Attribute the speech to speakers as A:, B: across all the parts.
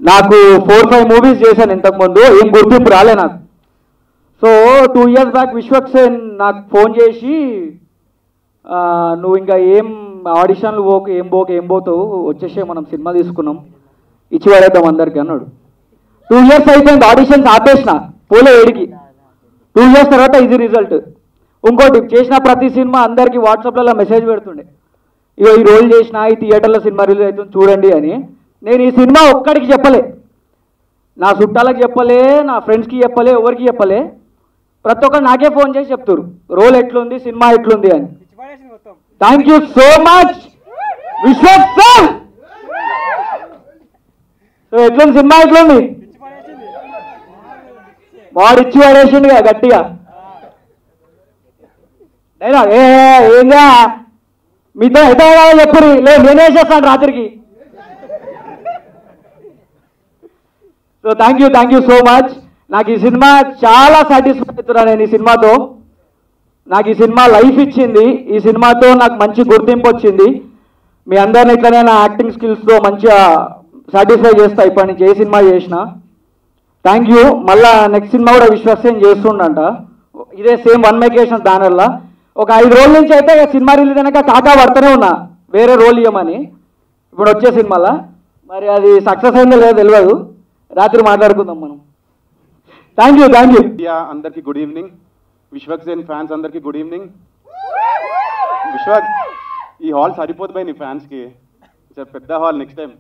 A: నాకు four five movies చేశాను ఇంతకుముందు ఏం గుర్తింపు రాలే నాకు so two years back Vishwaksen నాకు ఫోన్ చేసి ఆ, నువ్వు ఇంకా ఏం ఆడిషన్లు పోకు ఏం పోకు ఏం పోతావు వచ్చేసే మనం సినిమా తీసుకున్నాం ఇచ్చి పడేద్దాం అందరికి అన్నాడు టూ ఇయర్స్ అయిపోయింది ఆడిషన్స్ ఆపేసిన పోలే ఏడికి టూ ఇయర్స్ తర్వాత ఇది రిజల్ట్ ఇంకోటి చేసిన ప్రతి సినిమా అందరికి వాట్సాప్లలో మెసేజ్ పెడుతుండే ఇగో ఈ రోల్ చేసిన ఈ థియేటర్లో సినిమా రిలీజ్ అవుతుంది చూడండి అని నేను ఈ సినిమా ఒక్కడికి చెప్పలే నా చుట్టాలకు చెప్పలే నా ఫ్రెండ్స్కి చెప్పలే ఎవరికి చెప్పలే ప్రతి ఒక్కరు నాకే ఫోన్ చేసి చెప్తారు రోల్ ఎట్లుంది సినిమా ఎట్లుంది అని thank you so much Vishwak sir so ఎట్లుంది సినిమా ఎట్లుంది వాడు ఇచ్చి పడేసిండుగా గట్టిగా డైలాగ్ ఏ ఏంగా మీతో ఎటో చెప్పరు లేదు నేనే చేస్తాను రాత్రికి so thank you thank you so much నాకు ఈ సినిమా చాలా సాటిస్ఫై అవుతున్నా నేను ఈ సినిమాతో నాకు ఈ సినిమా లైఫ్ ఇచ్చింది ఈ సినిమాతో నాకు మంచి గుర్తింపు వచ్చింది మీ అందరిని ఇట్లనే నా యాక్టింగ్ స్కిల్స్తో మంచిగా సాటిస్ఫై చేస్తా ఇప్పటి నుంచి ఏ సినిమా చేసిన థ్యాంక్ యూ మళ్ళా నెక్స్ట్ సినిమా కూడా విశ్వాసం చేస్తుండంట ఇదే సేమ్ వన్ మెకేషన్ బ్యానర్లా ఒక ఐదు రోజుల నుంచి అయితే ఇక సినిమా రిలీజ్ అయినాక కాకా పడుతూనే ఉన్నా వేరే రోల్ ఇవ్వమని ఇప్పుడు వచ్చే సినిమాలా మరి అది సక్సెస్ అయిందో లేదో తెలియదు రాత్రి మాట్లాడుకుందాం మనం thank you thank you
B: India అందరికి good evening Vishwak Sen fans అందరికి గుడ్ ఈవినింగ్ విశ్వక్ ఈ హాల్ సరిపోదు నీ ఫ్యాన్స్కి చాలా పెద్ద హాల్ నెక్స్ట్ టైం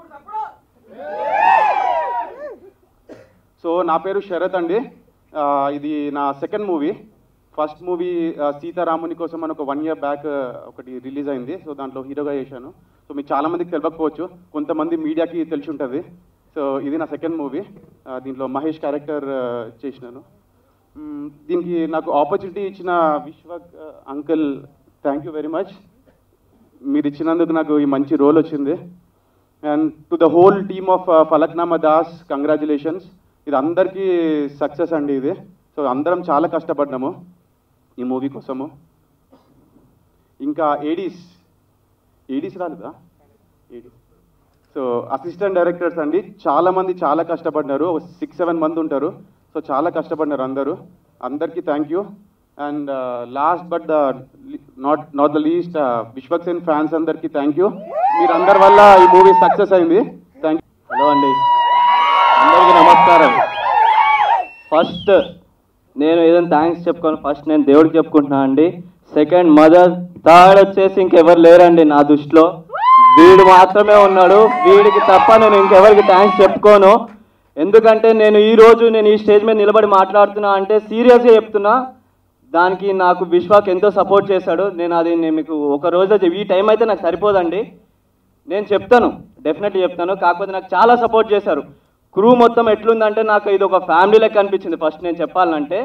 B: సో నా పేరు శరత్ అండి ఆ, ఇది నా సెకండ్ మూవీ ఫస్ట్ మూవీ సీతారాముని కోసం అని ఒక వన్ ఇయర్ బ్యాక్ ఒకటి రిలీజ్ అయింది సో దాంట్లో హీరోగా చేశాను సో మీకు చాలా మందికి తెలియకపోవచ్చు కొంతమంది మీడియాకి తెలిసి ఉంటుంది సో ఇది నా సెకండ్ మూవీ దీంట్లో మహేష్ క్యారెక్టర్ చేసినాను మ్మ్, దీనికి నాకు ఆపర్చునిటీ ఇచ్చిన Vishwak uncle thank you very much మీరు ఇచ్చినందుకు నాకు ఈ మంచి రోల్ వచ్చింది and to the whole team of Falaknuma Das congratulations ఇది అందరికీ సక్సెస్ అండి ఇది సో అందరం చాలా కష్టపడ్డాము ఈ మూవీ కోసము ఇంకా ఏడీస్ ఏడీస్ రాలేదా ఏడీస్ సో అసిస్టెంట్ డైరెక్టర్స్ అండి చాలా మంది చాలా కష్టపడినారు సిక్స్ సెవెన్ మంది ఉంటారు సో చాలా కష్టపడినారు అందరూ అందరికీ thank you and last but the not not the least Vishwak Sen fans అందరికీ థ్యాంక్ యూ మీరు అందరి వల్ల ఈ మూవీ సక్సెస్ అయింది థ్యాంక్
C: హలో అండి అందరికీ నమస్కారం ఫస్ట్ నేను ఏదైనా థ్యాంక్స్ చెప్పుకోను ఫస్ట్ నేను దేవుడికి చెప్పుకుంటున్నా అండి సెకండ్ మదర్ థర్డ్ వచ్చేసి ఇంకెవరు లేరండి నా దృష్టిలో వీడు మాత్రమే ఉన్నాడు వీడికి తప్ప నేను ఇంకెవరికి థ్యాంక్స్ చెప్పుకోను ఎందుకంటే నేను ఈ రోజు నేను ఈ స్టేజ్ మీద నిలబడి మాట్లాడుతున్నా అంటే సీరియస్గా చెప్తున్నా దానికి నాకు విశ్వాక్ ఎంతో సపోర్ట్ చేశాడు నేను అది నేను మీకు ఒక రోజు ఈ టైం అయితే నాకు సరిపోదండి నేను చెప్తాను డెఫినెట్లీ చెప్తాను కాకపోతే నాకు చాలా సపోర్ట్ చేశారు క్రూ మొత్తం ఎట్లుందంటే నాకు ఇది ఒక ఫ్యామిలీ లెక్క అనిపించింది ఫస్ట్ నేను చెప్పాలంటే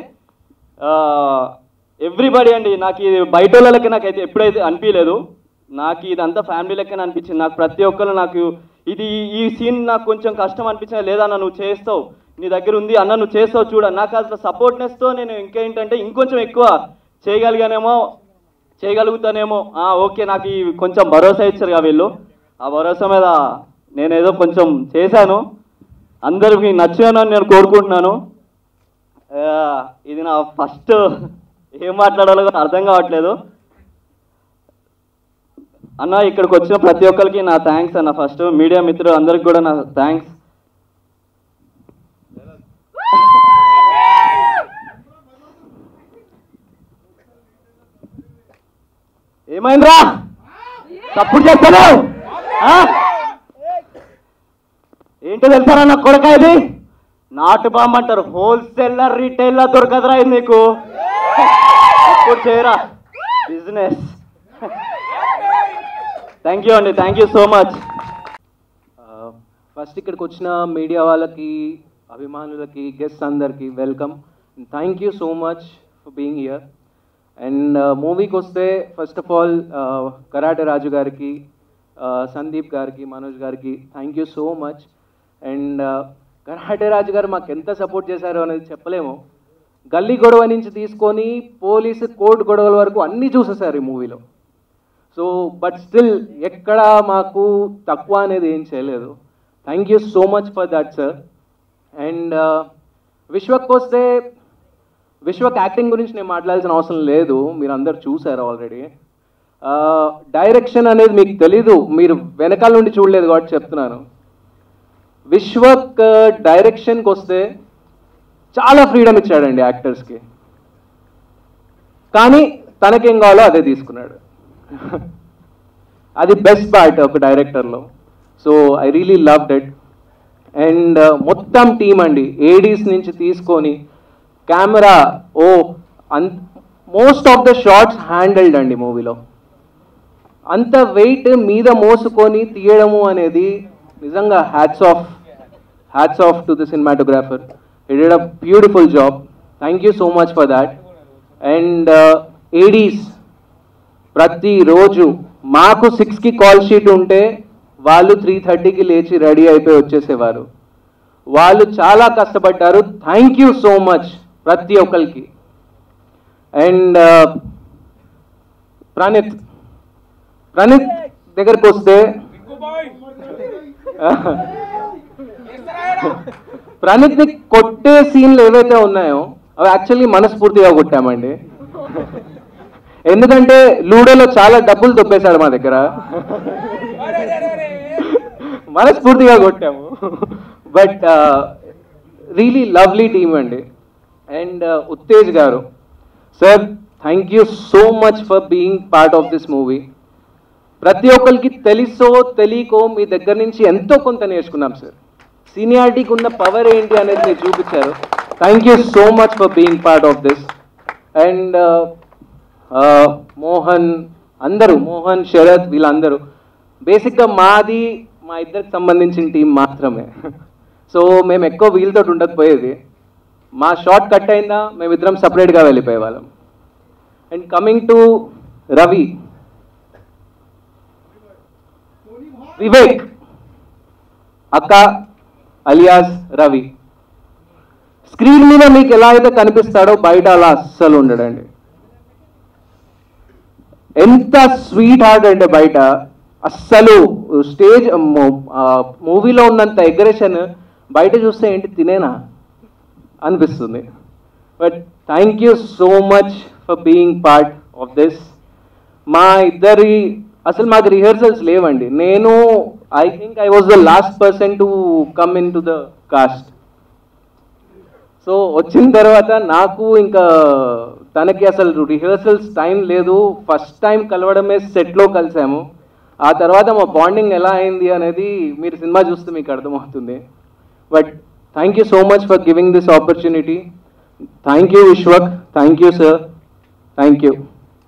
C: ఎవ్రీబడి అండి నాకు ఇది బయట వాళ్ళకి నాకైతే ఎప్పుడైతే అనిపించలేదు నాకు ఇదంతా ఫ్యామిలీ లెక్కనే అనిపించింది నాకు ప్రతి ఒక్కరు నాకు ఇది ఈ సీన్ నాకు కొంచెం కష్టం అనిపించిన లేదన్న నువ్వు చేస్తావు నీ దగ్గర ఉంది అన్న నువ్వు చేస్తావు చూడ నాకు అసలు సపోర్ట్నెస్తో నేను ఇంకేంటంటే ఇంకొంచెం ఎక్కువ చేయగలిగానేమో చేయగలుగుతానేమో ఆ, ఓకే నాకు ఈ కొంచెం భరోసా ఇచ్చారు కదా వీళ్ళు ఆ భరోసా మీద నేను ఏదో కొంచెం చేశాను అందరికి నచ్చానని నేను కోరుకుంటున్నాను ఆ, ఇది నా ఫస్ట్ ఏం మాట్లాడాలో కూడా అర్థం కావట్లేదు అన్న ఇక్కడికి వచ్చిన ప్రతి ఒక్కరికి నా థ్యాంక్స్ అన్న ఫస్ట్ మీడియా మిత్రులు అందరికి కూడా నా థ్యాంక్స్ ఏమైందిరా తప్పుడు చెప్తాను ఏంటో తెలుసారా నా కొడక ఇది నాటు బాంబు అంటారు హోల్సేలర్ రీటైలర్ దొరకదురా ఇది నీకు ఇప్పుడు చేయరా బిజినెస్ థ్యాంక్ యూ అండి thank you so much
D: first ఇక్కడికి వచ్చిన మీడియా వాళ్ళకి అభిమానులకి గెస్ట్ అందరికి welcome thank you so much for being here and మూవీకి వస్తే first of all karate Raju గారికి uh, సందీప్ గారికి మనోజ్ గారికి thank you so much and karate Raju గారు మాకు ఎంత సపోర్ట్ చేశారో అనేది చెప్పలేము గల్లీ గొడవ నుంచి తీసుకొని పోలీసు కోర్టు గొడవల వరకు అన్నీ చూసేసారు ఈ మూవీలో సో బట్ స్టిల్ ఎక్కడ మాకు తక్కువ అనేది ఏం చేయలేదు thank you so much for that sir and Vishwak వస్తే విశ్వక్ యాక్టింగ్ గురించి నేను మాట్లాడాల్సిన అవసరం లేదు మీరు అందరు చూసారు ఆల్రెడీ డైరెక్షన్ అనేది మీకు తెలీదు మీరు వెనకాల నుండి చూడలేదు కాబట్టి చెప్తున్నాను విశ్వక్ డైరెక్షన్కి వస్తే చాలా ఫ్రీడమ్ ఇచ్చాడండి యాక్టర్స్కి కానీ తనకేం కావాలో అదే తీసుకున్నాడు అది బెస్ట్ పార్ట్ ఒక డైరెక్టర్లో so I really love that and మొత్తం టీం అండి ఏడీస్ నుంచి తీసుకొని camera oh on most of the shots handled అండి మూవీలో అంత వెయిట్ మీద మోసుకొని తీయడము అనేది నిజంగా hats off hats off to the cinematographer it did a beautiful job thank you so much for that and ADs ప్రతిరోజు మాకు సిక్స్కి కాల్ షీట్ ఉంటే వాళ్ళు త్రీ థర్టీకి లేచి రెడీ అయిపోయి వచ్చేసేవారు వాళ్ళు చాలా కష్టపడ్డారు థ్యాంక్ యూ సో మచ్ ప్రతి ఒక్కరికి అండ్ ప్రణీత్ ప్రణీత్ దగ్గరికి వస్తే ప్రణీత్ని కొట్టే సీన్లు ఏవైతే ఉన్నాయో అవి యాక్చువల్లీ మనస్ఫూర్తిగా కొట్టామండి ఎందుకంటే లూడోలో చాలా డబ్బులు తొప్పేశాడు మా దగ్గర మనస్ఫూర్తిగా కొట్టాము బట్ రియలీ లవ్లీ టీమ్ అండి అండ్ ఉత్తేజ్ గారు sir thank you so much for being part of this movie ప్రతి ఒక్కరికి తెలుసో తెలియకో మీ దగ్గర నుంచి ఎంతో కొంత నేర్చుకున్నాం సార్ సీనియారిటీకి ఉన్న పవర్ ఏంటి అనేది మీరు చూపించారు thank you so much for being part of this and Mohan అందరూ మోహన్ శరత్ వీళ్ళందరూ బేసిక్గా మాది మా ఇద్దరికి సంబంధించిన టీం మాత్రమే సో మేము ఎక్కువ వీళ్ళతో ఉండకపోయేది మా షార్ట్ కట్ అయిందా మేమిద్దరం సపరేట్గా వెళ్ళిపోయే వాళ్ళం and coming to Ravi Vivek అక్క అలియాస్ రవి స్క్రీన్ మీద మీకు ఎలా అయితే కనిపిస్తాడో బయట అలా అస్సలు ఉండడండి ఎంత స్వీట్ హార్ట్ అంటే బయట అస్సలు స్టేజ్ మూవీలో ఉన్నంత ఎగ్రెషన్ బయట చూస్తే ఏంటి తినేనా అనిపిస్తుంది but thank you so much for being part of this మా ఇద్దరి అసలు మాకు రిహర్సల్స్ లేవండి నేను I think I was the last person to come in to the cast so వచ్చిన తర్వాత నాకు ఇంకా తనకి అసలు రిహర్సల్స్ టైం లేదు ఫస్ట్ టైం కలవడమే సెట్లో కలిసాము ఆ తర్వాత మా బాండింగ్ ఎలా అయింది అనేది మీరు సినిమా చూస్తే మీకు అర్థమవుతుంది but thank you so much for giving this opportunity thank you Vishwak thank you sir thank you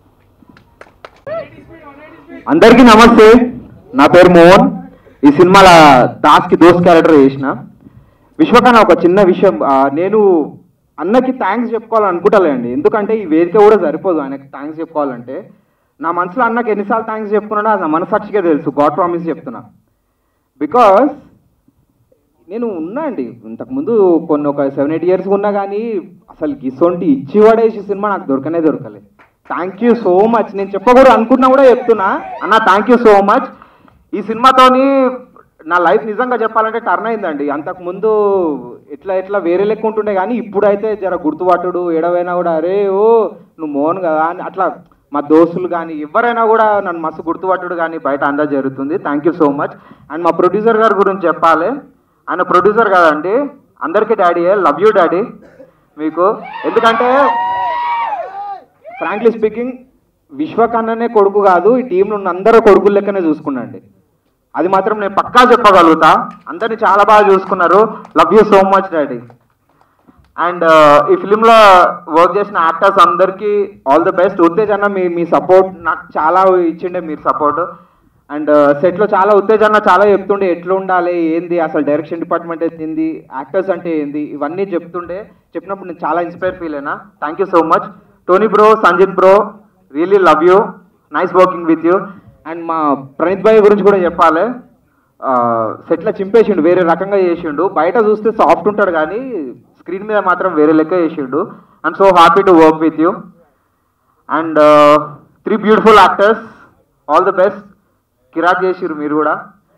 A: అందరికీ నమస్తే నా పేరు మోహన్ ఈ సినిమాల దాస్కి దోస్ క్యారెక్టర్ చేసిన విశ్వకన్న ఒక చిన్న విషయం ఆ, నేను అన్నకి థ్యాంక్స్ చెప్పుకోవాలనుకుంటలేండి ఎందుకంటే ఈ వేదిక కూడా సరిపోదు ఆయనకి థ్యాంక్స్ చెప్పుకోవాలంటే నా మనసులో అన్నకి ఎన్నిసార్లు థ్యాంక్స్ చెప్పుకున్నానో అది నా మనసాక్షిగా తెలుసు గాడ్ ప్రామిస్ చెప్తున్నా బికాస్ నేను ఉన్నా అండి ఇంతకుముందు కొన్ని ఒక సెవెన్ ఎయిట్ ఇయర్స్ ఉన్నా కానీ అసలు గిసొంటి ఇచ్చి పడేసి సినిమా నాకు దొరకనే దొరకలేదు థ్యాంక్ యూ సో మచ్ నేను చెప్పకూడదు అనుకున్నా కూడా చెప్తున్నా అన్న థ్యాంక్ యూ సో మచ్ ఈ సినిమాతోని నా లైఫ్ నిజంగా చెప్పాలంటే టర్న్ అయిందండి అంతకుముందు ఎట్లా ఎట్లా వేరే లెక్క ఉంటుండే కానీ ఇప్పుడైతే జర గుర్తుపట్టుడు ఎడవైనా కూడా అరే ఓ నువ్వు మోహన్ కదా అని అట్లా మా దోస్తులు కానీ ఎవరైనా కూడా నన్ను మస్తు గుర్తుపట్టుడు కానీ బయట అందా జరుగుతుంది thank you so much and మా ప్రొడ్యూసర్ గారి గురించి చెప్పాలి ఆయన ప్రొడ్యూసర్ కదండి అందరికీ డాడీ లవ్ యూ డాడీ మీకు ఎందుకంటే ఫ్రాంక్లీ స్పీకింగ్ విశ్వకన్ననే కొడుకు కాదు ఈ టీంలో ఉన్న అందరూ కొడుకుల లెక్కనే చూసుకున్నాండి అది మాత్రం నేను పక్కా చెప్పగలుగుతా అందరిని చాలా బాగా చూసుకున్నారు love you so much daddy and ఈ ఫిలింలో వర్క్ చేసిన యాక్టర్స్ అందరికీ ఆల్ ది బెస్ట్ ఉత్తేజ్ అన్న మీ మీ సపోర్ట్ నాకు చాలా ఇచ్చిండే మీరు సపోర్ట్ అండ్ సెట్లో చాలా ఉత్తేజ్ అన్న చాలా చెప్తుండే ఎట్లా ఉండాలి ఏంది అసలు డైరెక్షన్ డిపార్ట్మెంట్ ఏంది యాక్టర్స్ అంటే ఏంది ఇవన్నీ చెప్తుండే చెప్పినప్పుడు నేను చాలా ఇన్స్పైర్ ఫీల్ అయినా thank you so much Tony bro Sanjith bro really love you nice working with you and మా ప్రణీత్ భాయ్ గురించి కూడా చెప్పాలి సెట్లో చింపేసిండు వేరే రకంగా చేసిండు బయట చూస్తే సాఫ్ట్ ఉంటాడు కానీ స్క్రీన్ మీద మాత్రం వేరే లెక్క చేసిండు and so happy to work with you and three beautiful actors all the best కిరాక్ చేసిరు మీరు కూడా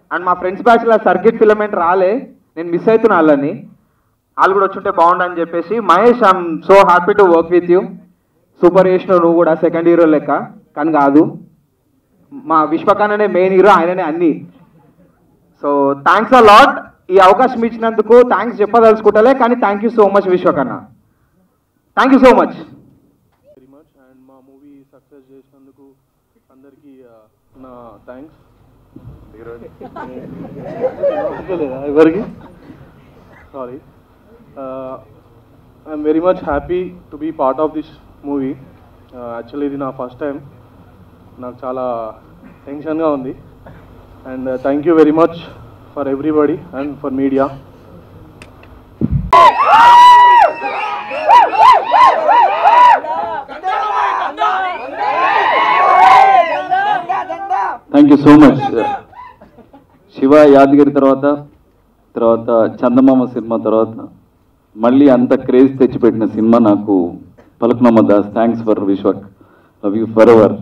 E: అండ్ మా ఫ్రెండ్స్ బ్యాచ్లో సర్కిట్ ఫిలమెంట్ రాలే నేను మిస్ అవుతున్నా వాళ్ళని వాళ్ళు కూడా వచ్చుంటే బాగుండు అని చెప్పేసి Mahesh I'm so happy to work with you super చేసినావు నువ్వు కూడా సెకండ్ హీరో లెక్క కానీ కాదు మా విశ్వకన్ననే మెయిన్ హీరో ఆయననే అన్ని సో థ్యాంక్స్ అ లాట్ ఈ అవకాశం ఇచ్చినందుకు థ్యాంక్స్ చెప్పదలుచుకుంటలే కానీ థ్యాంక్ యూ సో మచ్ విశ్వకన్న thank you so much
F: very much and మా మూవీ సక్సెస్ చేసినందుకు అందరికీ ఆ, నా థ్యాంక్స్ ఎవరికి sorry I'm very much happy to be part of this movie actually ఇది నా ఫస్ట్ టైం నాకు చాలా టెన్షన్గా ఉంది and thank you very much for everybody and for media
C: thank you so much Shiva Yadagiri తర్వాత తర్వాత చందమామ సినిమా తర్వాత మళ్ళీ అంత క్రేజ్ తెచ్చిపెట్టిన సినిమా నాకు Falaknuma Das thanks for Vishwak love you forever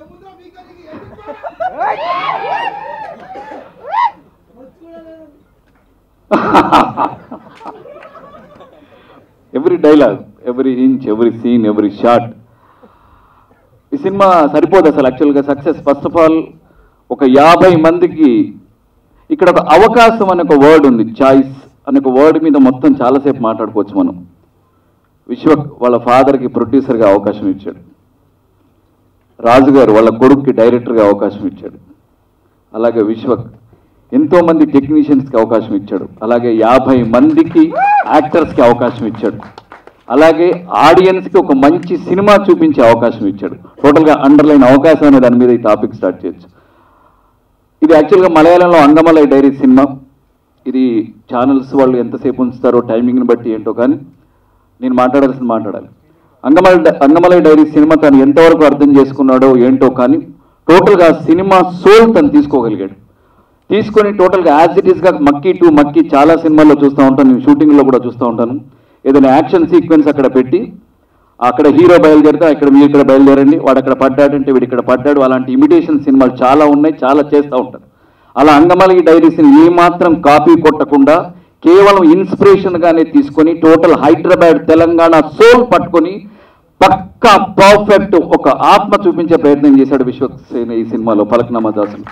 C: every dialogue every inch every scene every shot ఈ cinema సరిపోదు అసలు యాక్చువల్గా సక్సెస్ ఫస్ట్ ఆఫ్ ఆల్ ఒక యాభై మందికి ఇక్కడ ఒక అవకాశం అనే ఒక వర్డ్ ఉంది చాయిస్ అనే ఒక వర్డ్ మీద మొత్తం చాలాసేపు మాట్లాడుకోవచ్చు మనం విశ్వ వాళ్ళ ఫాదర్కి ప్రొడ్యూసర్గా అవకాశం ఇచ్చాడు రాజు గారు వాళ్ళ కొడుక్కి డైరెక్టర్గా అవకాశం ఇచ్చాడు అలాగే విశ్వక్ ఎంతో మంది టెక్నీషియన్స్కి అవకాశం ఇచ్చాడు అలాగే యాభై మందికి యాక్టర్స్కి అవకాశం ఇచ్చాడు అలాగే ఆడియన్స్కి ఒక మంచి సినిమా చూపించే అవకాశం ఇచ్చాడు టోటల్గా అండర్లైన్ అవకాశం అనే దాని మీద ఈ టాపిక్ స్టార్ట్ చేయొచ్చు ఇది యాక్చువల్గా మలయాళంలో అంగమలై డైరీ సినిమా ఇది ఛానల్స్ వాళ్ళు ఎంతసేపు ఉంచుతారో టైమింగ్ని బట్టి ఏంటో కానీ నేను మాట్లాడాల్సింది మాట్లాడాలి అంగమల అంగమలై డైరీ సినిమా తను ఎంతవరకు అర్థం చేసుకున్నాడో ఏంటో కానీ టోటల్గా సినిమా సోల్ తను తీసుకోగలిగాడు తీసుకొని టోటల్గా యాజ్ ఇట్ ఈస్గా మక్కీ టు మక్కీ చాలా సినిమాల్లో చూస్తూ ఉంటాను నేను షూటింగ్లో కూడా చూస్తూ ఉంటాను ఏదైనా యాక్షన్ సీక్వెన్స్ అక్కడ పెట్టి అక్కడ హీరో బయలుదేరితే ఇక్కడ మీరు ఇక్కడ బయలుదేరండి వాడు అక్కడ పడ్డాడంటే వీడు ఇక్కడ పడ్డాడు అలాంటి ఇమిటేషన్ సినిమాలు చాలా ఉన్నాయి చాలా చేస్తూ ఉంటారు అలా అంగమలగి డైరీస్ని ఏమాత్రం కాపీ కొట్టకుండా కేవలం ఇన్స్పిరేషన్గానే తీసుకొని టోటల్ హైదరాబాద్ తెలంగాణ సోల్ పట్టుకొని పక్కా పర్ఫెక్ట్ ఒక ఆత్మ చూపించే ప్రయత్నం చేశాడు విశ్వక్సేన ఈ సినిమాలో పలక్నామా దాసులు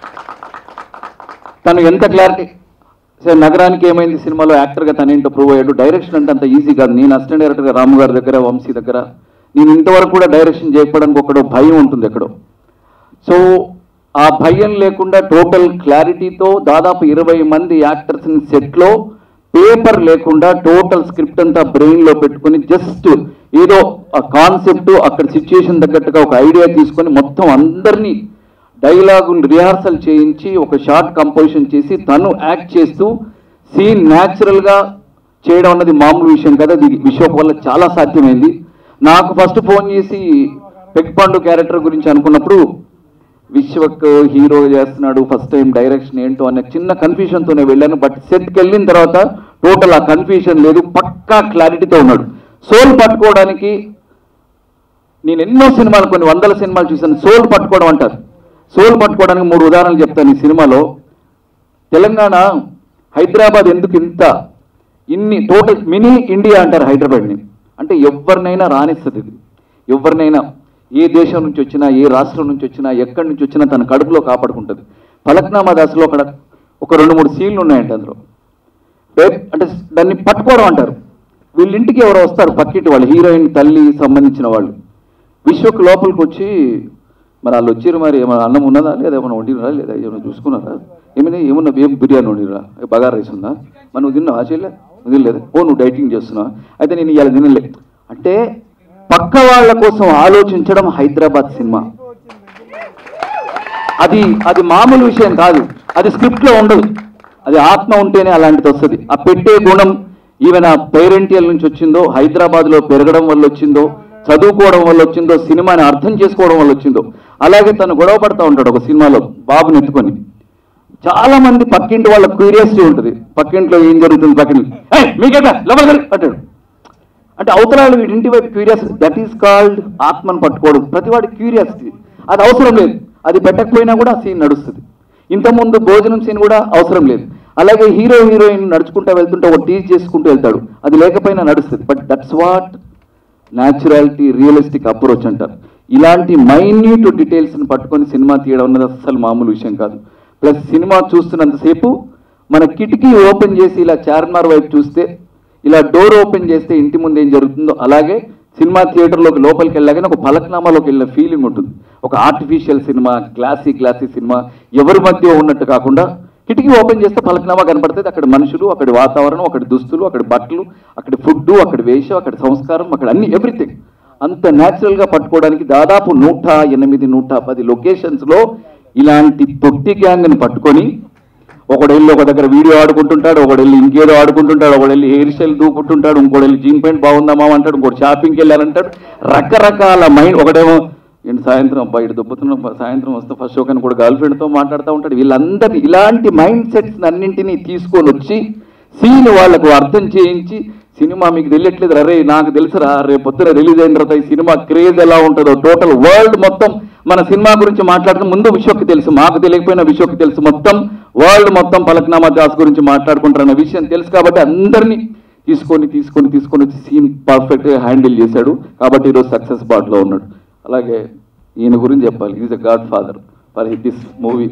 C: తను ఎంత క్లారిటీ సరే నగరానికి ఏమైంది సినిమాలో యాక్టర్గా తను ఏంటో ప్రూవ్ అయ్యాడు డైరెక్షన్ అంటే అంత ఈజీ కాదు నేను అసిస్టెంట్ డైరెక్టర్గా రాము గారి దగ్గర వంశీ దగ్గర నేను ఇంతవరకు కూడా డైరెక్షన్ చేయకపోవడానికి ఒకడో భయం ఉంటుంది ఎక్కడో సో ఆ భయం లేకుండా టోటల్ క్లారిటీతో దాదాపు ఇరవై మంది యాక్టర్స్ని సెట్లో పేపర్ లేకుండా టోటల్ స్క్రిప్ట్ అంతా బ్రెయిన్లో పెట్టుకొని జస్ట్ ఏదో ఆ కాన్సెప్ట్ అక్కడ సిచ్యుయేషన్ తగ్గట్టుగా ఒక ఐడియా తీసుకొని మొత్తం అందరినీ డైలాగులు రిహార్సల్ చేయించి ఒక షార్ట్ కంపోజిషన్ చేసి తను యాక్ట్ చేస్తూ సీన్ న్యాచురల్గా చేయడం అన్నది మామూలు విషయం కదా అది విశ్వక్ వల్ల చాలా సాధ్యమైంది నాకు ఫస్ట్ ఫోన్ చేసి పెగ్ పండు క్యారెక్టర్ గురించి అనుకున్నప్పుడు విశ్వక్ హీరో చేస్తున్నాడు ఫస్ట్ టైం డైరెక్షన్ ఏంటో అనే చిన్న కన్ఫ్యూషన్తోనే వెళ్ళాను బట్ సెట్కి వెళ్ళిన తర్వాత టోటల్ ఆ కన్ఫ్యూజన్ లేదు పక్కా క్లారిటీతో ఉన్నాడు సోల్ పట్టుకోవడానికి నేను ఎన్నో సినిమాలు కొన్ని వందల సినిమాలు చూశాను సోల్ పట్టుకోవడం అంటారు సోల్ పట్టుకోవడానికి మూడు ఉదాహరణలు చెప్తాను ఈ సినిమాలో తెలంగాణ హైదరాబాద్ ఎందుకు ఇంత ఇన్ని టోటల్ మినీ ఇండియా అంటారు హైదరాబాద్ని అంటే ఎవరినైనా రాణిస్తుంది ఇది ఎవరినైనా ఏ దేశం నుంచి వచ్చినా ఏ రాష్ట్రం నుంచి వచ్చినా ఎక్కడి నుంచి వచ్చినా తన కడుపులో కాపాడుకుంటుంది ఫలక్నామా దాసులో అక్కడ ఒక రెండు మూడు సీన్లు ఉన్నాయంట అందులో ఏ- అంటే దాన్ని పట్టుకోవడం అంటారు వీళ్ళ ఇంటికి ఎవరో వస్తారు పక్కింటి వాళ్ళు హీరోయిన్ తల్లి సంబంధించిన వాళ్ళు విశ్వక్ లోపలికి వచ్చి మరి వాళ్ళు వచ్చారు మరి ఏమైనా అన్నం ఉన్నదా లేదా ఏమైనా వండినరా లేదా ఏమైనా చూసుకున్నారా ఏమైనా ఏమన్నా ఏం బిర్యానీ వండిరా బగారా రైస్ ఉందా మరి నువ్వు తిన్నావా చేయలే నువ్వు తినలేదు ఓ నువ్వు డైటింగ్ చేస్తున్నావా అయితే నేను ఇవాళ తినలే అంటే పక్క వాళ్ళ కోసం ఆలోచించడం హైదరాబాద్ సినిమా అది అది మామూలు విషయం కాదు అది స్క్రిప్ట్ లో ఉండదు అది ఆత్మ ఉంటేనే అలాంటిది వస్తుంది ఆ పెట్టే గుణం ఈవెన్ ఆ పేరెంటియల్ నుంచి వచ్చిందో హైదరాబాద్ లో పెరగడం వల్ల వచ్చిందో చదువుకోవడం వల్ల వచ్చిందో సినిమాని అర్థం చేసుకోవడం వల్ల వచ్చిందో అలాగే తను గొడవ పడతా ఉంటాడు ఒక సినిమాలో బాబుని ఎత్తుకొని చాలా మంది పక్కింటి వాళ్ళ క్యూరియాసిటీ ఉంటుంది పక్కింట్లో ఏం జరుగుతుంది పక్కింటి "ఏయ్, మీకేదా లోపలికి వెళ్ళు" అంటాడు అంటే అవతలాలు వీడి ఇంటి వైపు క్యూరియాసిటీ దట్ ఈస్ కాల్డ్ ఆత్మను పట్టుకోవడం ప్రతివాడి క్యూరియాసిటీ అది అవసరం లేదు అది పెట్టకపోయినా కూడా ఆ సీన్ నడుస్తుంది
G: ఇంతకుముందు భోజనం సీన్ కూడా అవసరం లేదు అలాగే హీరో హీరోయిన్ నడుచుకుంటూ వెళ్తుంటే ఒక టీజ్ చేసుకుంటూ వెళ్తాడు అది లేకపోయినా నడుస్తుంది but that's what naturality realistic approach అంటారు ఇలాంటి మైన్యూట్ డీటెయిల్స్ని పట్టుకొని సినిమా తీయడం అన్నది అస్సలు మామూలు విషయం కాదు ప్లస్ సినిమా చూస్తున్నంతసేపు మన కిటికీ ఓపెన్ చేసి ఇలా చార్మినార్ వైపు చూస్తే ఇలా డోర్ ఓపెన్ చేస్తే ఇంటి ముందు ఏం జరుగుతుందో అలాగే సినిమా థియేటర్లోకి లోపలికి వెళ్ళగానే ఒక పలక్నామాలోకి వెళ్ళిన ఫీలింగ్ ఉంటుంది ఒక artificial cinema glossy glossy cinema ఎవరి మధ్య ఉన్నట్టు కాకుండా కిటికీ ఓపెన్ చేస్తే పలక్నామా కనపడుతుంది అక్కడ మనుషులు అక్కడ వాతావరణం అక్కడ దుస్తులు అక్కడ బట్టలు అక్కడ ఫుడ్ అక్కడ వేషం అక్కడ సంస్కారం అక్కడ అన్ని ఎవ్రీథింగ్ అంత natural గా పట్టుకోవడానికి దాదాపు నూట ఎనిమిది నూట పది లొకేషన్స్లో ఇలాంటి తొట్టి గ్యాంగ్ని పట్టుకొని ఒకడు వెళ్ళి ఒక దగ్గర వీడియో ఆడుకుంటుంటాడు ఒకడు వెళ్ళి ఇంకేదో ఆడుకుంటుంటాడు ఒకడు వెళ్ళి హెయిర్ స్టైల్ దూకుంటుంటాడు ఇంకోటి వెళ్ళి జీన్ ప్యాంట్ బాగుందామా అంటాడు ఇంకోటి షాపింగ్కి వెళ్ళారంటాడు రకరకాల మైండ్ ఒకడేమో ఏంటి సాయంత్రం బయట దుబ్బుతున్న సాయంత్రం వస్తే ఫస్ట్ ఒకని కూడా గర్ల్ ఫ్రెండ్తో మాట్లాడుతూ ఉంటాడు వీళ్ళందరినీ ఇలాంటి మైండ్ సెట్స్ అన్నింటినీ తీసుకొని వచ్చి సీన్ వాళ్ళకు అర్థం చేయించి సినిమా మీకు తెలియట్లేదు అరే నాకు తెలుసురా రేపు పొద్దున రిలీజ్ అయిన తర్వాత ఈ సినిమా క్రేజ్ ఎలా ఉంటుందో టోటల్ వరల్డ్ మొత్తం మన సినిమా గురించి మాట్లాడుతున్న ముందు విశ్వకి తెలుసు మాకు తెలియకపోయినా విశ్వకి తెలుసు మొత్తం వరల్డ్ మొత్తం పలక్నామా దాస్ గురించి మాట్లాడుకుంటారన్న విషయం తెలుసు కాబట్టి అందరినీ తీసుకొని తీసుకొని తీసుకొని వచ్చి సీన్ పర్ఫెక్ట్గా హ్యాండిల్ చేశాడు కాబట్టి ఈరోజు సక్సెస్ బాట్లో ఉన్నాడు అలాగే ఈయన గురించి చెప్పాలి is a godfather for this movie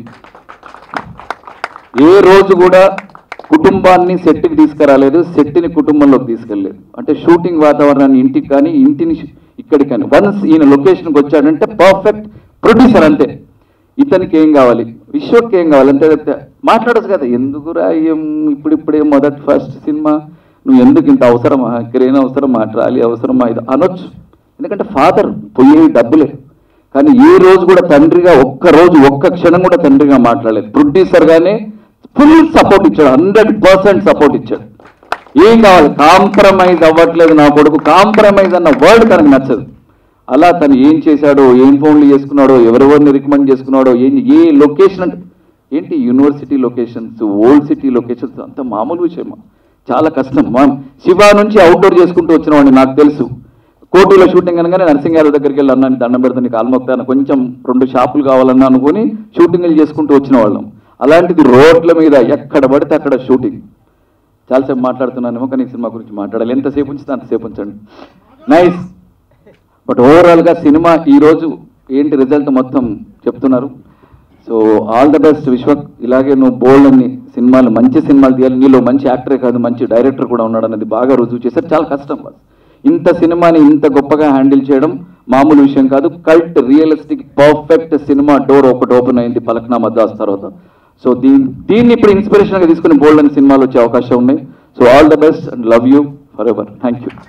G: ఏ రోజు కూడా కుటుంబాన్ని సెట్కి తీసుకురాలేదు సెట్ని కుటుంబంలోకి తీసుకెళ్ళలేదు అంటే షూటింగ్ వాతావరణాన్ని ఇంటికి కానీ ఇంటిని షూ- ఇక్కడికి కానీ వన్స్ ఈయన లొకేషన్కి వచ్చాడంటే పర్ఫెక్ట్ ప్రొడ్యూసర్ అంతే ఇతనికి ఏం కావాలి విశ్వకి ఏం కావాలి అంతే తప్పితే మాట్లాడచ్చు కదా ఎందుకురా ఏం ఇప్పుడిప్పుడే మొదటి ఫస్ట్ సినిమా నువ్వు ఎందుకు ఇంత అవసరమా క్రేన్ అవసరమా ట్రాలీ అవసరమా ఇది అనొచ్చు ఎందుకంటే ఫాదర్ పోయే డబ్బులే కానీ ఏ రోజు కూడా తండ్రిగా ఒక్క రోజు ఒక్క క్షణం కూడా తండ్రిగా మాట్లాడలేదు ప్రొడ్యూసర్ గానే ఫుల్ సపోర్ట్ ఇచ్చాడు హండ్రెడ్ పర్సెంట్ సపోర్ట్ ఇచ్చాడు ఏం కావాలి కాంప్రమైజ్ అవ్వట్లేదు నా కొడుకు కాంప్రమైజ్ అన్న వర్డ్ తనకు నచ్చదు అలా తను ఏం చేశాడో ఏం ఫోన్లు చేసుకున్నాడో ఎవరెవరిని రికమెండ్ చేసుకున్నాడో ఏం ఏ లొకేషన్ అంటే ఏంటి university locations old city locations అంత మామూలు విషయమా చాలా కష్టం మా శివ నుంచి అవుట్డోర్ చేసుకుంటూ వచ్చిన వాడిని నాకు తెలుసు కోటిలో షూటింగ్ అనగానే నరసింహారావు దగ్గరికి వెళ్ళి అన్నాను దండం పెడతాను నీకు కాల్మొక్తాను కొంచెం రెండు షాపులు కావాలన్నా అనుకుని షూటింగ్లు చేసుకుంటూ వచ్చిన వాళ్ళం అలాంటిది రోడ్ల మీద ఎక్కడ పడితే అక్కడ షూటింగ్ చాలాసేపు మాట్లాడుతున్నానేమో కానీ ఈ సినిమా గురించి మాట్లాడాలి ఎంతసేపు ఉంచితే అంతసేపు ఉంచండి నైస్ బట్ ఓవరాల్గా సినిమా ఈరోజు ఏంటి రిజల్ట్ మొత్తం చెప్తున్నారు so all the best Vishwak ఇలాగే నువ్వు బోల్డ్ అన్ని సినిమాలు మంచి సినిమాలు తీయాలి నీలో మంచి యాక్టరే కాదు మంచి డైరెక్టర్ కూడా ఉన్నాడు అనేది బాగా రుజువు చేశారు చాలా కష్టం బాస్ ఇంత సినిమాని ఇంత గొప్పగా హ్యాండిల్ చేయడం మామూలు విషయం కాదు cult realistic perfect cinema door ఒకటి ఓపెన్ అయింది పలక్నామా దాస్ తర్వాత సో దీన్ని దీన్ని ఇప్పుడు ఇన్స్పిరేషన్గా తీసుకుని బోల్డ్ అని సినిమాలు వచ్చే అవకాశం ఉన్నాయి so all the best and love you forever thank you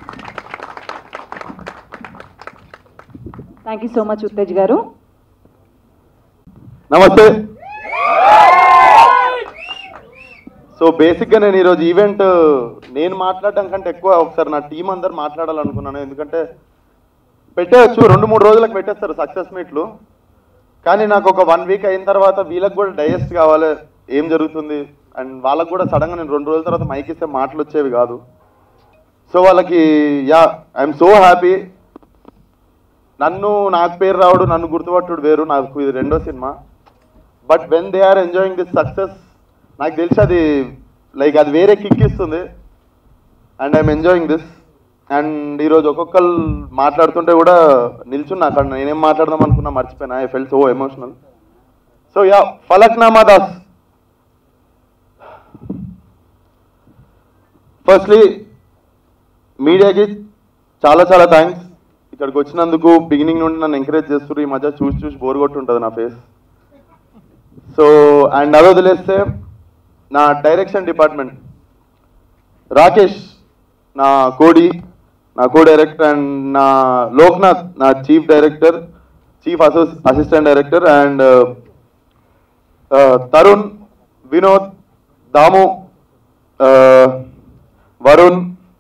H: thank you so much Uttej గారు
B: నమస్తే సో బేసిక్గా నేను ఈరోజు ఈవెంట్ నేను మాట్లాడడం కంటే ఎక్కువ ఒకసారి నా టీం అందరు మాట్లాడాలనుకున్నాను ఎందుకంటే పెట్టేయచ్చు రెండు మూడు రోజులకు పెట్టేస్తారు సక్సెస్ మీట్లు కానీ నాకు ఒక వన్ వీక్ అయిన తర్వాత వీళ్ళకి కూడా డైజెస్ట్ కావాలి ఏం జరుగుతుంది అండ్ వాళ్ళకి కూడా సడన్గా నేను రెండు రోజుల తర్వాత మైక్ ఇస్తే మాటలు వచ్చేవి కాదు సో వాళ్ళకి యా ఐఎమ్ సో హ్యాపీ నన్ను నాకు పేరు రావడు నన్ను గుర్తుపట్టుడు వేరు నాకు ఇది రెండో cinema but when they are enjoying this success నాకు తెలిసి అది లైక్ అది వేరే కిక్ ఇస్తుంది and I'm enjoying this and ఈరోజు ఒక్కొక్కరు మాట్లాడుతుంటే కూడా నిల్చున్నా అక్కడ నేనేం మాట్లాడదాం అనుకున్నా మర్చిపోయినా I fell so emotional so yeah Falaknuma Das firstly మీడియాకి చాలా చాలా థ్యాంక్స్ ఇక్కడికి వచ్చినందుకు బిగినింగ్ నుండి నన్ను ఎంకరేజ్ చేస్తున్నారు ఈ మధ్య చూసి చూసి బోర్ కొట్టుంటుంది నా ఫేస్ సో అండ్ అది వదిలేస్తే నా డైరెక్షన్ డిపార్ట్మెంట్ రాకేష్ నా కోడి నా కో డైరెక్టర్ అండ్ నా లోక్నాథ్ నా చీఫ్ డైరెక్టర్ చీఫ్ అసోస్ assistant director and Tarun Vinod Damu Varun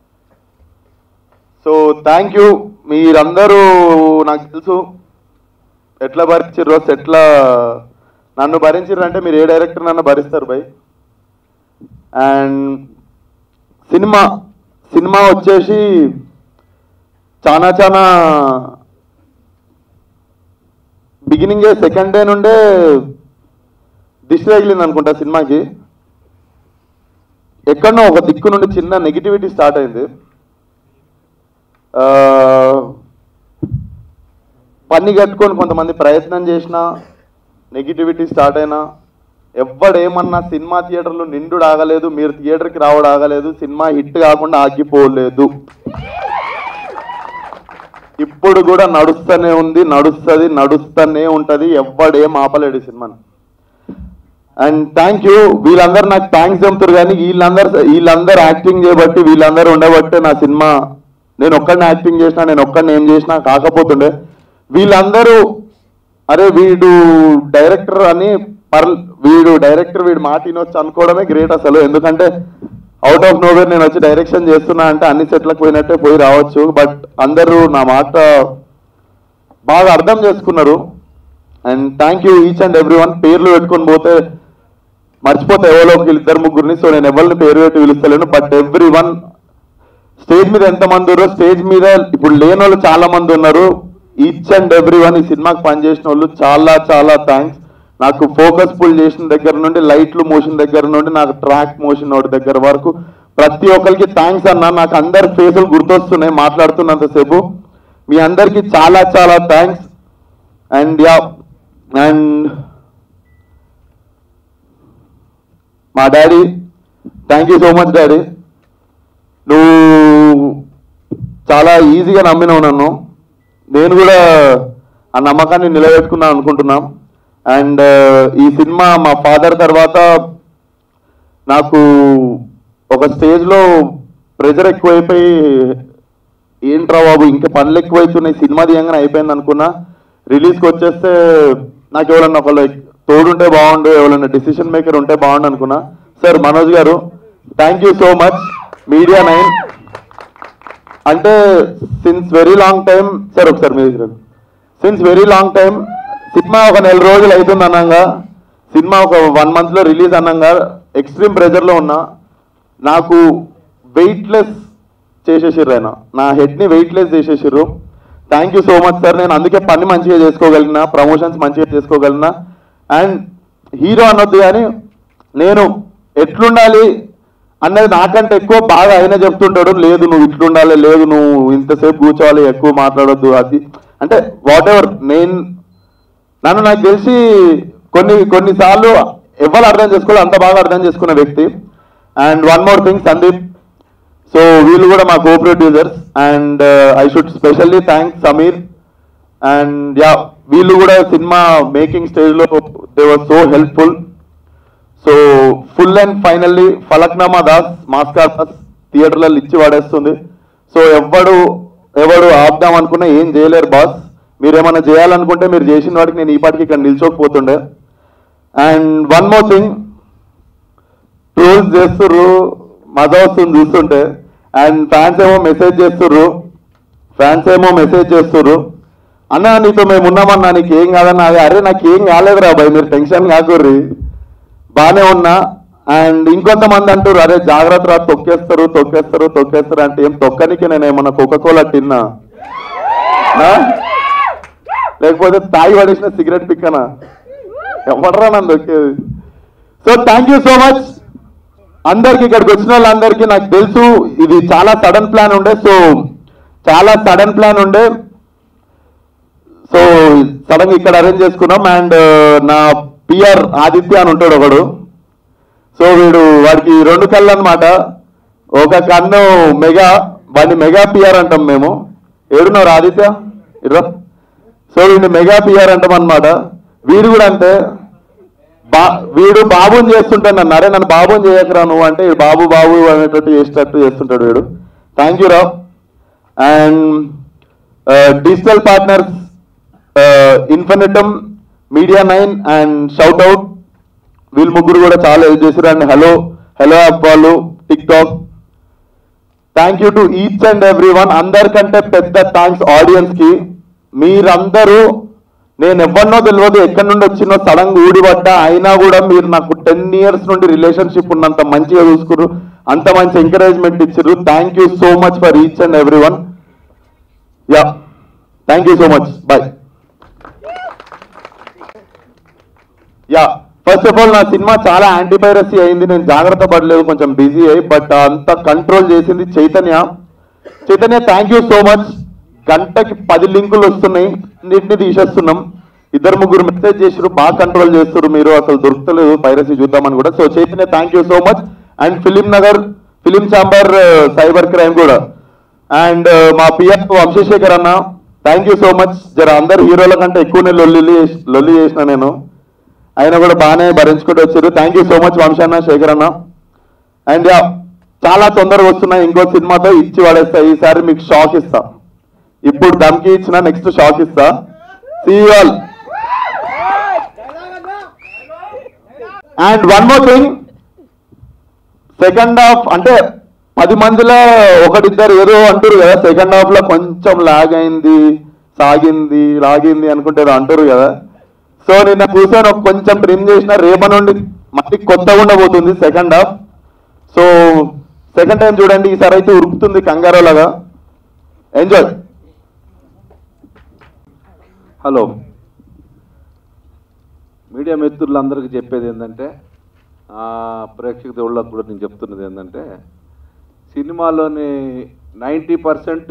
B: so thank you మీరందరూ నాకు తెలుసు ఎట్లా భరించారో ఎట్లా నన్ను భరించారు అంటే మీరు ఏ డైరెక్టర్ నన్ను భరిస్తారు బై అండ్ సినిమా సినిమా వచ్చేసి చాలా చాలా బిగినింగే సెకండ్ డే నుండే
H: దిష్టి తగిలింది అనుకుంటా సినిమాకి ఎక్కడనో ఒక దిక్కు నుండి చిన్న నెగిటివిటీ స్టార్ట్ అయింది ఆ, పన్ని కట్టుకొని కొంతమంది ప్రయత్నం చేసినా నెగిటివిటీ స్టార్ట్ అయినా ఎవ్వడేమన్నా సినిమా థియేటర్లు నిండు ఆగలేదు మీరు థియేటర్కి రావడం ఆగలేదు సినిమా హిట్ కాకుండా ఆగిపోలేదు ఇప్పుడు కూడా నడుస్తూనే ఉంది నడుస్తుంది నడుస్తూనే ఉంటది ఎవ్వడేం ఆపలేడు ఈ సినిమాని అండ్ థ్యాంక్ యూ వీళ్ళందరూ నాకు థ్యాంక్స్ చెప్తారు కానీ వీళ్ళందరూ వీళ్ళందరూ యాక్టింగ్ చేయబట్టి వీళ్ళందరూ ఉండబట్టే నా సినిమా నేను ఒక్కడిని యాక్టింగ్ చేసినా నేను ఒక్కడిని ఏం చేసినా కాకపోతుండే వీళ్ళందరూ అరే వీడు డైరెక్టర్ అని పర్ వీడు డైరెక్టర్ వీడు మాట వినొచ్చు అనుకోవడమే గ్రేట్ అసలు ఎందుకంటే అవుట్ ఆఫ్ నోవేర్ నేను వచ్చి డైరెక్షన్ చేస్తున్నా అంటే అన్ని సెట్లకు పోయినట్టే పోయి రావచ్చు బట్ అందరూ నా మాట బాగా అర్థం చేసుకున్నారు and thank you each and every one పేర్లు పెట్టుకొని పోతే మర్చిపోతే ఎవరో ఒక ఇద్దరు ముగ్గురిని సో నేను ఎవరిని పేరు పెట్టి పిలుస్తలేను బట్ ఎవ్రీ వన్ స్టేజ్ మీద ఎంతమంది ఉన్నారో స్టేజ్ మీద ఇప్పుడు లేని వాళ్ళు చాలా మంది ఉన్నారు ఈచ్ అండ్ ఎవ్రీ వన్ ఈ సినిమాకి పనిచేసిన వాళ్ళు చాలా చాలా థ్యాంక్స్ నాకు ఫోకస్ పుల్ చేసిన దగ్గర నుండి లైట్లు మోషన్ దగ్గర నుండి నాకు ట్రాక్ మోషన్ ఒకటి దగ్గర వరకు ప్రతి ఒక్కరికి థ్యాంక్స్ అన్న నాకు అందరి ఫేసులు గుర్తొస్తున్నాయి మాట్లాడుతున్నంతసేపు మీ అందరికి చాలా చాలా థ్యాంక్స్ అండ్ యా అండ్ మా daddy thank you so much daddy నువ్వు చాలా ఈజీగా నమ్మినావు నన్ను నేను కూడా ఆ నమ్మకాన్ని నిలబెట్టుకున్నాను అనుకుంటున్నాం అండ్ ఈ సినిమా మా ఫాదర్ తర్వాత నాకు ఒక స్టేజ్లో ప్రెజర్ ఎక్కువైపోయి ఏంట్రా బాబు ఇంకా పనులు ఎక్కువైతున్నాయి సినిమా తీయంగానే అయిపోయింది అనుకున్నా రిలీజ్కి వచ్చేస్తే నాకు ఎవరన్నా ఒకళ్ళు తోడుంటే బాగుండు ఎవరైనా డిసిషన్ మేకర్ ఉంటే బాగుండు అనుకున్నా సార్ మనోజ్ గారు thank you so much media nine అంటే since very long time sir ఒకసారి మీరు since very long time cinema ఒక నెల రోజులు అవుతుంది అనంగా సినిమా ఒక వన్ మంత్లో రిలీజ్ అనంగా ఎక్స్ట్రీమ్ ప్రెజర్లో ఉన్నా నాకు వెయిట్లెస్ చేసేసిర్రు ఆయన నా హెడ్ని వెయిట్లెస్ చేసేసిర్రు thank you so much sir నేను అందుకే పని మంచిగా చేసుకోగలిగిన ప్రమోషన్స్ మంచిగా చేసుకోగలిగిన అండ్ హీరో అనొద్దు కానీ నేను ఎట్లుండాలి అన్నది నాకంటే ఎక్కువ బాగా ఆయన చెప్తుంటాడు లేదు నువ్వు ఇట్లుండాలి లేదు నువ్వు ఇంతసేపు కూర్చోవాలి ఎక్కువ మాట్లాడొద్దు అది అంటే వాట్ ఎవర్ నేను నన్ను నాకు తెలిసి కొన్ని కొన్నిసార్లు ఎవరు అర్థం చేసుకోవాలి అంత బాగా అర్థం చేసుకున్న వ్యక్తి and one more thing Sandeep so వీళ్ళు కూడా మా co producers and I should specially thank Sameer and yeah వీళ్ళు కూడా సినిమా మేకింగ్ స్టేజ్లో they were so helpful so full and finally Falaknuma Das మాస్కార్ దాస్ థియేటర్లలో ఇచ్చి వాడేస్తుంది సో ఎవ్వడు ఎవడు ఆపుదాం అనుకున్నా ఏం చేయలేరు బాస్ మీరు ఏమైనా చేయాలనుకుంటే మీరు చేసిన వాటికి నేను ఈ పాటికి ఇక్కడ నిల్చోకపోతుండే and one more thing trolls చేస్తుర్రు మజా వస్తుంది చూస్తుంటే అండ్ ఫ్యాన్స్ ఏమో మెసేజ్ చేస్తుర్రు ఫ్యాన్స్ ఏమో మెసేజ్ చేస్తుర్రు అన్న నీతో మేము ఉన్నామన్నా నీకు ఏం కాదన్నా అదే అరే నాకు ఏం కాలేదురా బాయ్ మీరు టెన్షన్ కాకుర్రి బాగానే ఉన్నా అండ్ ఇంకొంతమంది అంటారు అరే జాగ్రత్త రా తొక్కేస్తారు తొక్కేస్తారు తొక్కేస్తారు అంటే ఏం తొక్కనికి నేను ఏమన్నా కోకోకోలా తిన్నా నా? లేకపోతే తాగి పడేసిన సిగరెట్ పిక్కనా ఎవడరా నన్ను తొక్కేది so thank you so much అందరికి ఇక్కడికి వచ్చిన వాళ్ళందరికీ నాకు తెలుసు ఇది చాలా సడన్ ప్లాన్ ఉండే సో చాలా సడన్ ప్లాన్ ఉండే సో సడన్ గా ఇక్కడ అరేంజ్ చేసుకున్నాం అండ్ నా పిఆర్ ఆదిత్య అని ఉంటాడు ఒకడు సో వీడు వాడికి రెండు కళ్ళు అనమాట ఒక కన్ను మెగా వాడిని మెగా పిఆర్ అంటాం మేము ఏడున్నారు ఆదిత్య ఇర్రా సో వీడిని మెగా పిఆర్ అంటాం అనమాట వీడు కూడా అంతే బా వీడు బాబుని చేస్తుంటాడు నన్ను అరే నన్ను బాబుని చేయకరా నువ్వు అంటే ఈ బాబు బాబు అనేటట్టు చేసేటట్టు చేస్తుంటాడు వీడు thank you Rao and digital partners Infinitum media nine and shout out వీళ్ళు ముగ్గురు కూడా చాలా హెల్ప్ చేశారు అండ్ హలో హలో యాప్ వాళ్ళు TikTok thank you to each and every one అందరికంటే పెద్ద థ్యాంక్స్ ఆడియన్స్ కి మీరందరూ నేను ఎవరినో తెలియదు ఎక్కడి నుండి వచ్చినో సడన్ గా ఊడిపడ్డా అయినా కూడా మీరు నాకు టెన్ ఇయర్స్ నుండి రిలేషన్షిప్ ఉన్నంత మంచిగా చూసుకున్నారు అంత మంచి ఎంకరేజ్మెంట్ ఇచ్చారు thank you so much for each and every one yeah thank you so much bye yeah first of all నా సినిమా చాలా యాంటీ పైరసీ అయింది నేను జాగ్రత్త పడలేదు కొంచెం బిజీ అయ్యి బట్ అంత కంట్రోల్ చేసింది Chaitanya Chaitanya thank you so much గంటకి పది లింకులు వస్తున్నాయి అన్నింటినీ తీసేస్తున్నాం ఇద్దరు ముగ్గురు మెసేజ్ చేసారు బాగా కంట్రోల్ చేస్తారు మీరు అసలు దొరుకుతలేదు పైరసీ చూద్దామని కూడా so Chaitanya thank you so much and Film Nagar film chamber cyber crime కూడా అండ్ మా పిఎఫ్ వంశశేఖర్ అన్న థ్యాంక్ యూ సో మచ్ జర అందరు హీరోల కంటే ఎక్కువనే లొల్లి చేసి- లొల్లి చేసిన నేను ఆయన కూడా బాగానే భరించుకుంటూ వచ్చారు థ్యాంక్ యూ సో మచ్ వంశన్న శేఖర్ అన్న అండ్ యా చాలా తొందరగా వస్తున్నాయి ఇంకో సినిమాతో ఇచ్చి పడేస్తా ఈసారి మీకు షాక్ ఇస్తా ఇప్పుడు దమ్కి ఇచ్చిన నెక్స్ట్ షాక్ ఇస్తా see all and one more thing second half అంటే పది మందిలో ఒకటిద్దరు ఏదో అంటారు కదా సెకండ్ హాఫ్ లో కొంచెం లాగ్ అయింది సాగింది లాగింది అనుకుంటే ఏదో అంటారు కదా సో నిన్న కూర్చొని ఒక కొంచెం ట్రిమ్ చేసిన రేప నుండి మళ్ళీ కొత్తగా ఉండబోతుంది second half so second time చూడండి ఈసారి అయితే ఉరుకుతుంది కంగారోలాగా ఎంజాయ్
I: హలో మీడియా మిత్రులందరికీ చెప్పేది ఏంటంటే ఆ, ప్రేక్షక దేవుళ్ళకు కూడా నేను చెప్తున్నది ఏంటంటే సినిమాలోని నైంటీ పర్సెంట్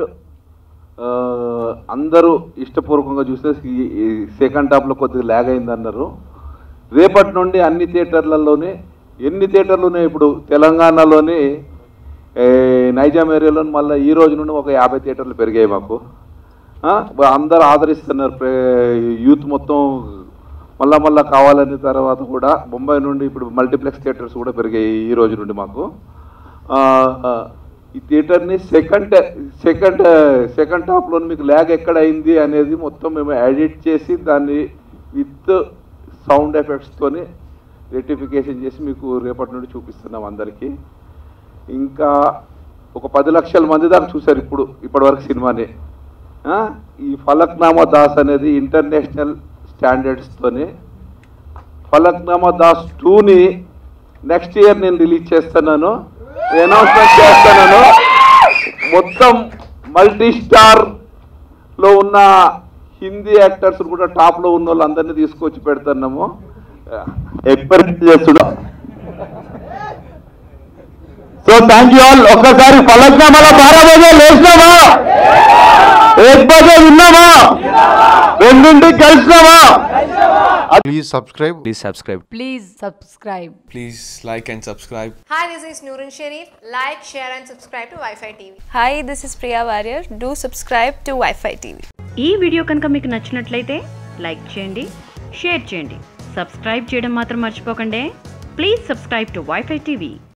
I: అందరూ ఇష్టపూర్వకంగా చూస్తే సెకండ్ హాఫ్లో కొద్దిగా ల్యాగ్ అయింది అన్నారు రేపటి నుండి అన్ని థియేటర్లలోనే ఎన్ని థియేటర్లు ఉన్నాయి ఇప్పుడు తెలంగాణలోని ఏ, నైజాం ఏరియాలో మళ్ళీ ఈ రోజు నుండి ఒక యాభై థియేటర్లు పెరిగాయి మాకు ఆ, అందరూ ఆదరిస్తున్నారు ప్రే- యూత్ మొత్తం మళ్ళా మళ్ళా కావాలని తర్వాత కూడా బొంబాయి నుండి ఇప్పుడు మల్టీప్లెక్స్ థియేటర్స్ కూడా పెరిగాయి ఈ రోజు నుండి మాకు ఆ, ఆ, ఈ థియేటర్ని సెకండ్ సెకండ్ సెకండ్ హాఫ్లో మీకు ల్యాగ్ ఎక్కడ అయింది అనేది మొత్తం మేము ఎడిట్ చేసి దాన్ని విత్ సౌండ్ ఎఫెక్ట్స్తోని రెటిఫికేషన్ చేసి మీకు రేపటి నుండి చూపిస్తున్నాం అందరికీ ఇంకా ఒక పది లక్షల మంది దాకా చూశారు ఇప్పుడు ఇప్పటివరకు సినిమాని ఆ, ఈ ఫలక్నామా దాస్ అనేది ఇంటర్నేషనల్ స్టాండర్డ్స్తోని ఫలక్నామా దాస్ టూని నెక్స్ట్ ఇయర్ నేను రిలీజ్ చేస్తున్నాను అనౌన్స్మెంట్ చేస్తున్నాను మొత్తం మల్టీ స్టార్ లో ఉన్న హిందీ యాక్టర్స్ కూడా టాప్ లో ఉన్న వాళ్ళందరినీ తీసుకొచ్చి పెడుతున్నాము
H: ఎక్స్పెరిమెంట్ చేస్తున్నా సో థ్యాంక్ యూ ఆల్ ఒక్కసారి ఫలక్నామాలో బారా బజే లేచినామా ఏక్ బజే విన్నామా రెండింటికి కలిసినామా
J: Please subscribe.
K: Please subscribe.
L: Please subscribe.
K: Please like and subscribe.
M: Hi, this is Nurun Sharif. Like, share, and subscribe to Wi-Fi TV.
N: Hi, this is Priya Warrior. Do subscribe to Wi-Fi TV.
O: ఈ video కనుక మీకు నచ్చినట్లయితే like చేయండి share చేయండి subscribe చేయడం మాత్రం మర్చిపోకండి please subscribe to WiFi TV